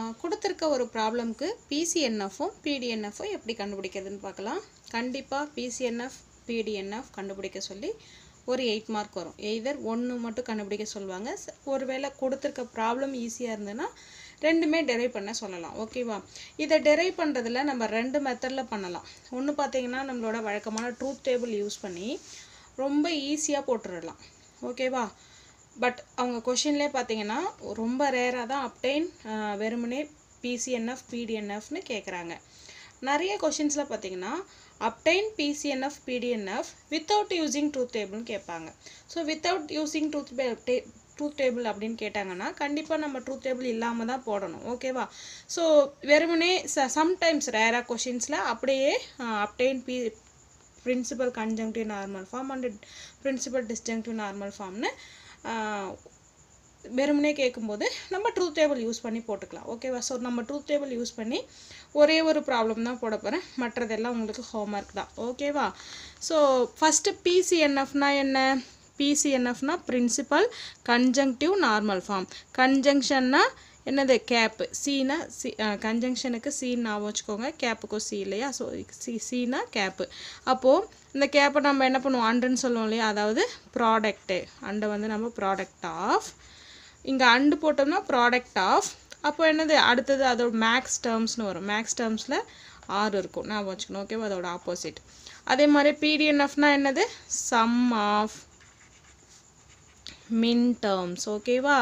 கொடுத்துருக்க ஒரு ப்ராப்ளம்க்கு பிசிஎன்எஃப்பும் பிடிஎன்எஃப்பும் எப்படி கண்டுபிடிக்கிறதுன்னு பார்க்கலாம் கண்டிப்பாக பிசிஎன்எஃப் பிடிஎன்எஃப் கண்டுபிடிக்க சொல்லி ஒரு எயிட் மார்க் வரும் எய்தர் ஒன்று மட்டும் கண்டுபிடிக்க சொல்லுவாங்க ச- ஒருவேளை கொடுத்துருக்க ப்ராப்ளம் ஈஸியாக இருந்ததுன்னா ரெண்டுமே டெரைவ் பண்ண சொல்லலாம் ஓகேவா இதை டெரைவ் பண்ணுறதுல நம்ம ரெண்டு மெத்தடில் பண்ணலாம் ஒன்று பார்த்தீங்கன்னா நம்மளோட வழக்கமான ட்ரூத் டேபிள் யூஸ் பண்ணி ரொம்ப ஈஸியாக போட்டுடலாம் ஓகேவா பட் அவங்க கொஷின்லேயே பார்த்தீங்கன்னா ரொம்ப ரேராக தான் அப்டைன் வெறுமனே பிசிஎன்எஃப் பிடிஎன்எஃப்னு கேட்குறாங்க நிறைய கொஷின்ஸில் பார்த்தீங்கன்னா obtain PCNF PDNF without using truth டேபிள்னு கேட்பாங்க so without using truth truth table அப்படின்னு கேட்டாங்கன்னா கண்டிப்பாக நம்ம ட்ரூத் டேபிள் இல்லாமல் தான் போடணும் ஓகேவா ஸோ வெறுமனே ச சம்டைம்ஸ் ரேராக கொஷின்ஸில் அப்படியே obtain P principal conjunctive normal form and principal disjunctive normal ஃபார்ம்னு வெறுமனே கேட்கும்போது நம்ம ட்ரூத் டேபிள் யூஸ் பண்ணி போட்டுக்கலாம் ஓகேவா ஸோ நம்ம ட்ரூத் டேபிள் யூஸ் பண்ணி ஒரே ஒரு ப்ராப்ளம் தான் போட போகிறேன் மற்றதெல்லாம் உங்களுக்கு ஹோம்ஒர்க் தான் ஓகேவா ஸோ ஃபஸ்ட்டு பிசிஎன்எஃப்னா என்ன பிசிஎன்எஃப்னா பிரின்சிபல் கன்ஜங்டிவ் நார்மல் ஃபார்ம் கன்ஜங்ஷன்னா என்னது கேப்பு சீனா சி கன்ஜங்ஷனுக்கு சீன் ஞாபகம் வச்சுக்கோங்க கேப்புக்கும் சி இல்லையா ஸோ சி சீனா கேப்பு அப்போது இந்த கேப்பை நம்ம என்ன பண்ணுவோம் அண்டுன்னு சொல்லுவோம் இல்லையா அதாவது ப்ராடக்ட்டு அண்டை வந்து நம்ம ப்ராடக்ட் ஆஃப் இங்கே அண்டு போட்டோம்னா ப்ராடக்ட் ஆஃப் அப்போ என்னது அடுத்தது அதோட மேக்ஸ் டேர்ம்ஸ்னு வரும் மேக்ஸ் டேர்ம்ஸில் ஆறு இருக்கும் ஞாபகம் வச்சுக்கணும் ஓகேவா அதோட ஆப்போசிட் அதே மாதிரி பிடிஎன்எஃப்னா என்னது சம் ஆஃப் மின் டேர்ம்ஸ் ஓகேவா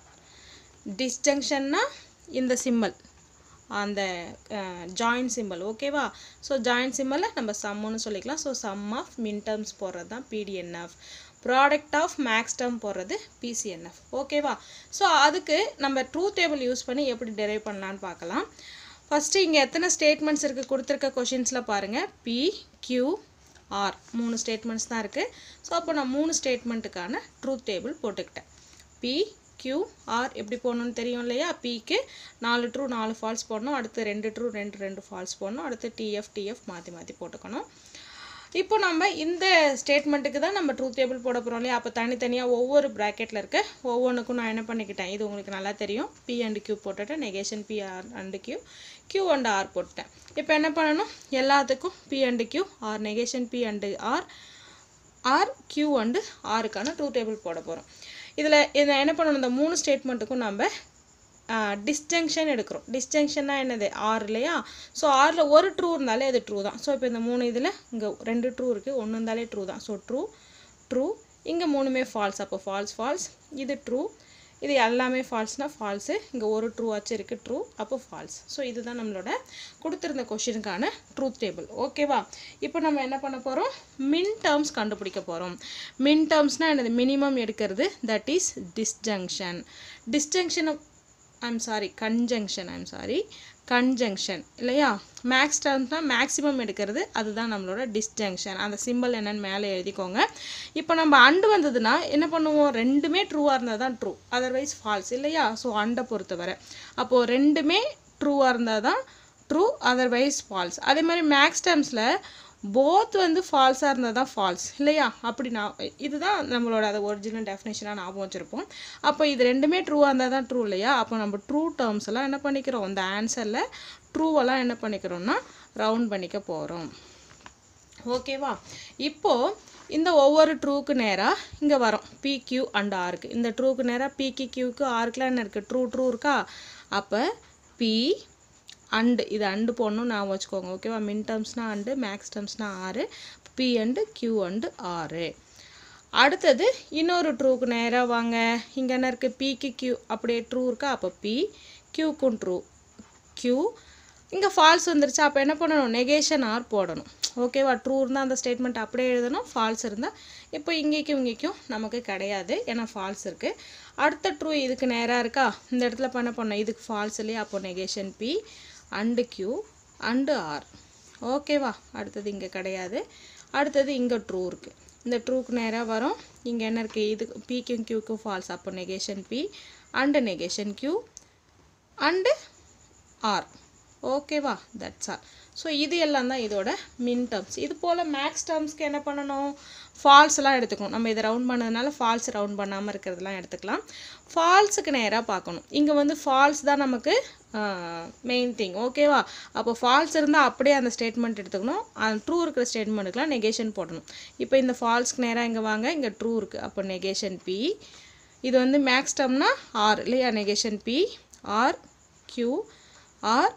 டிஸ்ஜங்ஷன்னா இந்த சிம்பல் அந்த ஜாயின்ட் சிம்பல் ஓகேவா ஸோ ஜாயின்ட் சிம்பலை நம்ம சம்முன்னு சொல்லிக்கலாம் so sum of min terms போடுறது தான் PDNF product of max term போடுறது பிசிஎன்எஃப் ஓகேவா ஸோ அதுக்கு நம்ம ட்ரூத் டேபிள் யூஸ் பண்ணி எப்படி டெரைவ் பண்ணலான்னு பார்க்கலாம் ஃபஸ்ட்டு இங்கே எத்தனை ஸ்டேட்மெண்ட்ஸ் இருக்குது கொடுத்துருக்க கொஷின்ஸில் பாருங்கள் பி கியூ ஆர் மூணு ஸ்டேட்மெண்ட்ஸ் தான் இருக்குது ஸோ அப்போ நான் மூணு ஸ்டேட்மெண்ட்டுக்கான ட்ரூத் டேபிள் போட்டுக்கிட்டேன் பி கியூ ஆர் எப்படி போடணும்னு தெரியும் இல்லையா பிக்கு நாலு ட்ரூ நாலு ஃபால்ஸ் போடணும் அடுத்து ரெண்டு ட்ரூ ரெண்டு ரெண்டு ஃபால்ஸ் போடணும் அடுத்து டிஎஃப் டிஎஃப் மாற்றி மாற்றி போட்டுக்கணும் இப்போ நம்ம இந்த ஸ்டேட்மெண்ட்டுக்கு தான் நம்ம ட்ரூத் டேபிள் போட போகிறோம் இல்லையா அப்போ தனித்தனியாக ஒவ்வொரு ப்ராக்கெட்டில் இருக்க ஒவ்வொன்றுக்கும் நான் என்ன பண்ணிக்கிட்டேன் இது உங்களுக்கு நல்லா தெரியும் பி அண்ட் கியூ போட்டுட்டேன் negation P R and Q Q and R போட்டுட்டேன் இப்போ என்ன பண்ணணும் எல்லாத்துக்கும் P and Q R negation P and R R Q and ஆருக்கான ட்ரூ டேபிள் போட போகிறோம் இதில் இதை என்ன பண்ணணும் இந்த மூணு ஸ்டேட்மெண்ட்டுக்கும் நம்ம டிஸ்ஜங்ஷன் எடுக்கிறோம் டிஸ்ஜங்ஷன்னா என்னது ஆறு இல்லையா ஸோ ஆறில் ஒரு ட்ரூ இருந்தாலே அது ட்ரூ தான் ஸோ இப்போ இந்த மூணு இதில் இங்கே ரெண்டு ட்ரூ இருக்குது ஒன்று இருந்தாலே ட்ரூ தான் ஸோ ட்ரூ ட்ரூ இங்கே மூணுமே ஃபால்ஸ் அப்போ ஃபால்ஸ் ஃபால்ஸ் இது ட்ரூ இது எல்லாமே ஃபால்ஸ்னால் ஃபால்ஸு இங்கே ஒரு ட்ரூ ஆச்சு இருக்குது ட்ரூ அப்போ ஃபால்ஸ் ஸோ இதுதான் நம்மளோட கொடுத்துருந்த கொஷினுக்கான ட்ரூத் டேபிள் ஓகேவா இப்போ நம்ம என்ன பண்ண போகிறோம் மின் டேர்ம்ஸ் கண்டுபிடிக்க போகிறோம் மின் டேர்ம்ஸ்னால் என்னது மினிமம் எடுக்கிறது தட் இஸ் டிஸ்ஜங்ஷன் டிஸ்ஜங்ஷனை I'm sorry conjunction I'm sorry conjunction இல்லையா மேக்ஸ் டேர்ம்ஸ்னால் மேக்ஸிமம் எடுக்கிறது அதுதான் நம்மளோட டிஸ்ஜங்ஷன் அந்த சிம்பிள் என்னன்னு மேலே எழுதிக்கோங்க இப்போ நம்ம அண்டு வந்ததுன்னா என்ன பண்ணுவோம் ரெண்டுமே ட்ரூவாக இருந்தால் தான் ட்ரூ அதர்வைஸ் ஃபால்ஸ் இல்லையா ஸோ அண்டை பொறுத்தவரை அப்போது ரெண்டுமே ட்ரூவாக இருந்தால் தான் ட்ரூ அதர்வைஸ் ஃபால்ஸ் அதே மாதிரி மேக்ஸ் டேர்ம்ஸில் போத் வந்து ஃபால்ஸாக இருந்தால் தான் ஃபால்ஸ் இல்லையா அப்படி நான் இதுதான் நம்மளோட அதை ஒரிஜினல் டெஃபினேஷனாக ஞாபகம் வச்சுருப்போம் அப்போ இது ரெண்டுமே ட்ரூவாக இருந்தால் தான் ட்ரூ இல்லையா அப்போ நம்ம ட்ரூ டேர்ம்ஸ் எல்லாம் என்ன பண்ணிக்கிறோம் இந்த ஆன்சரில் ட்ரூவெல்லாம் என்ன பண்ணிக்கிறோம்னா ரவுண்ட் பண்ணிக்க போகிறோம் ஓகேவா இப்போது இந்த ஒவ்வொரு ட்ரூக்கு நேராக இங்கே வரும் பிக்யூ அண்ட் ஆருக்கு இந்த ட்ரூக்கு நேராக பிக்கு கியூக்கு ஆருக்குலாம் என்ன இருக்குது ட்ரூ ட்ரூ இருக்கா அப்போ பி அண்டு இது அண்டு போடணும் நான் வச்சுக்கோங்க ஓகேவா மின் டேர்ம்ஸ்னால் அண்டு மேக்ஸ் டேர்ம்ஸ்னால் ஆறு பி அண்டு கியூ அண்டு ஆறு அடுத்தது இன்னொரு ட்ரூக்கு நேராக வாங்க இங்கே என்ன இருக்குது பிக்கு கியூ அப்படியே ட்ரூ இருக்கா அப்போ பி கியூக்கும் ட்ரூ கியூ இங்கே ஃபால்ஸ் வந்துருச்சு அப்போ என்ன பண்ணணும் நெகேஷன் ஆர் போடணும் ஓகேவா ட்ரூ இருந்தால் அந்த ஸ்டேட்மெண்ட் அப்படியே எழுதணும் ஃபால்ஸ் இருந்தால் இப்போ இங்கேக்கும் இங்கேக்கும் நமக்கு கிடையாது ஏன்னா ஃபால்ஸ் இருக்குது அடுத்த ட்ரூ இதுக்கு நேராக இருக்கா இந்த இடத்துல இப்போ என்ன பண்ணோம் இதுக்கு ஃபால்ஸ் இல்லையா அப்போ negation P and Q and R ஓகேவா அடுத்தது இங்கே கிடையாது அடுத்தது இங்கே ட்ரூ இருக்குது இந்த ட்ரூக்கு நேராக வரும் இங்கே என்ன இருக்குது இது பிக்கும் கியூக்கும் ஃபால்ஸ் அப்போ negation P and negation Q and R ஓகேவா தட்ஸ் ஆல் ஸோ இது எல்லாம் தான் இதோட மின் டேர்ம்ஸ் இது போல் மேக்ஸ் டேர்ம்ஸ்க்கு என்ன பண்ணணும் ஃபால்ஸ்லாம் எடுத்துக்கணும் நம்ம இதை ரவுண்ட் பண்ணதுனால ஃபால்ஸ் ரவுண்ட் பண்ணாமல் இருக்கிறதெல்லாம் எடுத்துக்கலாம் ஃபால்ஸுக்கு நேராக பார்க்கணும் இங்கே வந்து ஃபால்ஸ் தான் நமக்கு மெயின் திங் ஓகேவா அப்போ ஃபால்ஸ் இருந்தால் அப்படியே அந்த ஸ்டேட்மெண்ட் எடுத்துக்கணும் அந்த ட்ரூ இருக்கிற ஸ்டேட்மெண்ட்டுக்குலாம் நெகேஷன் போடணும் இப்போ இந்த ஃபால்ஸ்க்கு நேராக இங்கே வாங்க இங்கே ட்ரூ இருக்குது அப்போ நெகேஷன் பி இது வந்து மேக்ஸ் டேர்ம்னா ஆர் இல்லையா negation P R Q R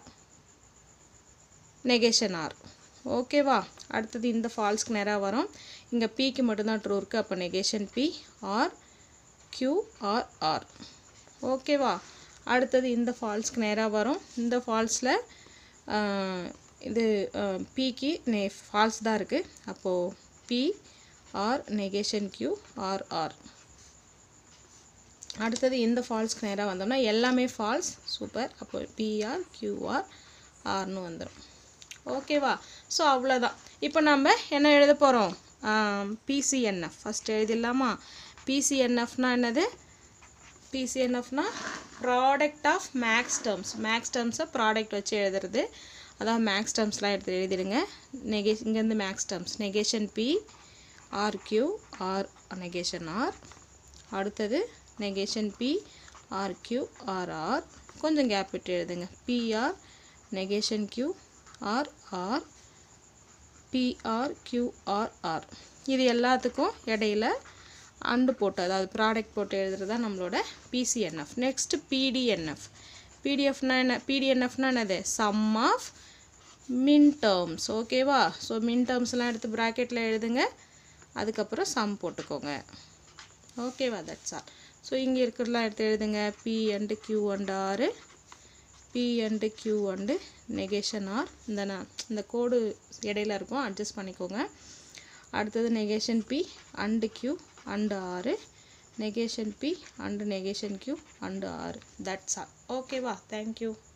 negation R ஓகேவா அடுத்தது இந்த ஃபால்ஸ்க்கு நேராக வரும் இங்கே பிக்கு மட்டும்தான் ட்ரூ இருக்குது அப்போ negation P R Q R R ஓகேவா அடுத்தது இந்த ஃபால்ஸ்க்கு நேராக வரும் இந்த ஃபால்ஸில் இது பிக்கு நே ஃபால்ஸ் தான் இருக்குது அப்போது P R negation Q R R அடுத்தது இந்த ஃபால்ஸ்க்கு நேராக வந்தோம்னா எல்லாமே ஃபால்ஸ் சூப்பர் அப்போ பிஆர் கியூஆர் ஆர்னு வந்துடும் ஓகேவா ஸோ அவ்வளோதான் இப்போ நம்ம என்ன எழுத போகிறோம் பிசிஎன்எஃப் ஃபஸ்ட் எழுதிடலாமா பிசிஎன்எஃப்னா என்னது பிசிஎன்எஃப்னா product of max terms max டேர்ம்ஸை ப்ராடக்ட் வச்சு எழுதுறது அதான் மேக்ஸ் டேர்ம்ஸ்லாம் எடுத்து எழுதிடுங்க நெகே இங்கேருந்து max terms negation P R Q R negation R அடுத்தது negation P R Q R R கொஞ்சம் கேப் விட்டு எழுதுங்க PR negation Q R R PR QR R இது எல்லாத்துக்கும் இடையில அண்டு போட்டு அதாவது ப்ராடக்ட் போட்டு எழுதுறது தான் நம்மளோட பிசிஎன்எஃப் நெக்ஸ்ட் பிடிஎன்எஃப் பிடிஎஃப்னா என்ன பிடிஎன்எஃப்னா என்னது சம் ஆஃப் மின் டேர்ம்ஸ் ஓகேவா ஸோ மின் டேர்ம்ஸ்லாம் எடுத்து ப்ராக்கெட்டில் எழுதுங்க அதுக்கப்புறம் சம் போட்டுக்கோங்க ஓகேவா தட்ஸ் ஆல் ஸோ இங்கே இருக்கிறதெல்லாம் எடுத்து எழுதுங்க P and Q and R P and Q and negation R இந்த நான் இந்த கோடு இடையில இருக்கும் அட்ஜஸ்ட் பண்ணிக்கோங்க அடுத்தது negation P and Q and R negation P and negation Q and R that's all ஓகேவா தேங்க்யூ